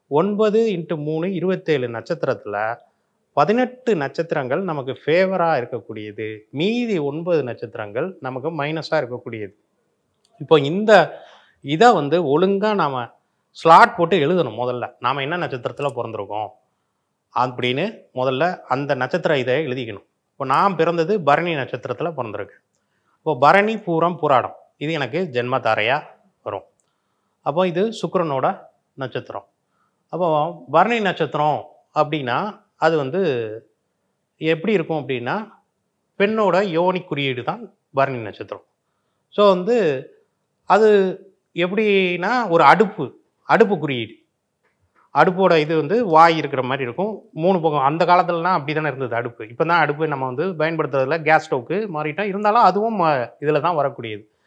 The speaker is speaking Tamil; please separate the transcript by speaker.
Speaker 1: ஒன்பது இன்ட்டு மூணு இருபத்தேழு நட்சத்திரத்தில் பதினெட்டு நட்சத்திரங்கள் நமக்கு ஃபேவராக இருக்கக்கூடியது மீதி ஒன்பது நட்சத்திரங்கள் நமக்கு மைனஸாக இருக்கக்கூடியது இப்போ இந்த இதை வந்து ஒழுங்காக நாம் ஸ்லாட் போட்டு எழுதணும் முதல்ல நாம் என்ன நட்சத்திரத்தில் பிறந்திருக்கோம் அப்படின்னு முதல்ல அந்த நட்சத்திர இதை எழுதிக்கணும் இப்போ நான் பிறந்தது பரணி நட்சத்திரத்தில் பிறந்திருக்கேன் இப்போ பரணி பூரம் புராடம் இது எனக்கு ஜென்ம தாரையாக வரும் அப்போ இது சுக்கிரனோட நட்சத்திரம் அப்போ பரணி நட்சத்திரம் அப்படின்னா அது வந்து எப்படி இருக்கும் அப்படின்னா பெண்ணோட யோனி குறியீடு தான் பரணி நட்சத்திரம் ஸோ வந்து அது எப்படின்னா ஒரு அடுப்பு அடுப்பு குறியீடு அடுப்போட இது வந்து வாய் இருக்கிற மாதிரி இருக்கும் மூணு பக்கம் அந்த காலத்துலலாம் அப்படி தானே இருந்தது அடுப்பு இப்போ தான் அடுப்பு நம்ம வந்து பயன்படுத்துறதுல கேஸ் ஸ்டவ்க்கு மாறிட்டோம் இருந்தாலும் அதுவும் இதில் தான் வரக்கூடியது